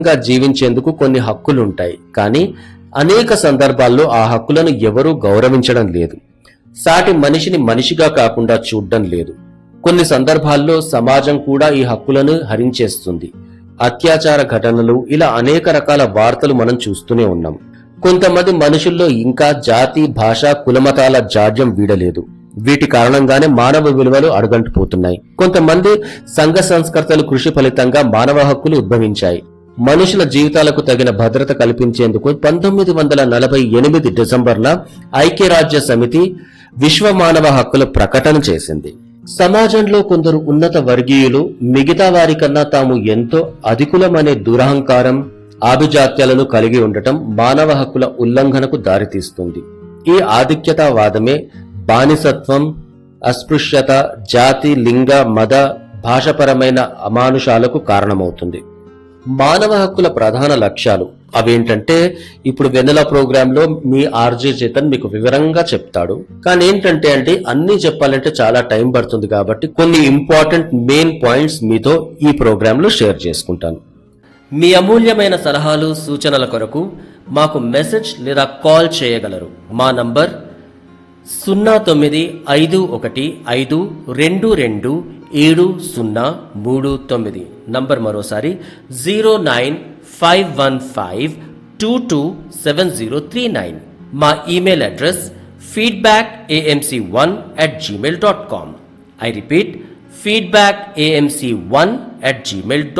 గా జీవించేందుకు కొన్ని హక్కులుంటాయి కానీ అనేక సందర్భాల్లో ఆ హక్కులను ఎవరూ గౌరవించడం లేదు సాటి మనిషిని మనిషిగా కాకుండా చూడడం లేదు కొన్ని సందర్భాల్లో సమాజం కూడా ఈ హక్కులను హరించేస్తుంది అత్యాచార ఘటనలు ఇలా అనేక రకాల వార్తలు మనం చూస్తూనే ఉన్నాం కొంతమంది మనుషుల్లో ఇంకా జాతి భాష కులమతాల జాడ్యం వీడలేదు వీటి కారణంగానే మానవ విలువలు అడుగంటిపోతున్నాయి కొంతమంది సంఘ సంస్కర్తలు కృషి ఫలితంగా మానవ హక్కులు ఉద్భవించాయి మనుషుల జీవితాలకు తగిన భద్రత కల్పించేందుకు పంతొమ్మిది వందల నలభై ఎనిమిది డిసెంబర్న ఐక్యరాజ్య సమితి విశ్వ మానవ హక్కుల ప్రకటన చేసింది సమాజంలో కొందరు ఉన్నత వర్గీయులు మిగతా వారికన్నా తాము ఎంతో అధికులమనే దురహంకారం ఆభిజాత్యాలను కలిగి ఉండటం మానవ హక్కుల ఉల్లంఘనకు దారితీస్తుంది ఈ ఆధిక్యతావాదమే బానిసత్వం అస్పృశ్యత జాతి లింగ మత భాషపరమైన అమానుషాలకు కారణమవుతుంది మానవ హక్కుల ప్రధాన లక్ష్యాలు అవేంటంటే ఇప్పుడు వెన్నెల ప్రోగ్రామ్ లో మీ ఆర్జే చేతన్ మీకు వివరంగా చెప్తాడు కానీ ఏంటంటే అంటే అన్ని చెప్పాలంటే చాలా టైం పడుతుంది కాబట్టి కొన్ని ఇంపార్టెంట్ మెయిన్ పాయింట్స్ మీతో ఈ ప్రోగ్రామ్ లో షేర్ చేసుకుంటాను మీ అమూల్యమైన సలహాలు సూచనల కొరకు మాకు మెసేజ్ లేదా కాల్ చేయగలరు మా నంబర్ సున్నా తొమ్మిది ఐదు ఒకటి ఐదు రెండు రెండు ఏడు సున్నా మూడు తొమ్మిది నంబర్ మరోసారి zero nine five one five two two seven zero three nine మా email address feedback AMC one at Gmail dot com I repeat feedback AMC one at Gmail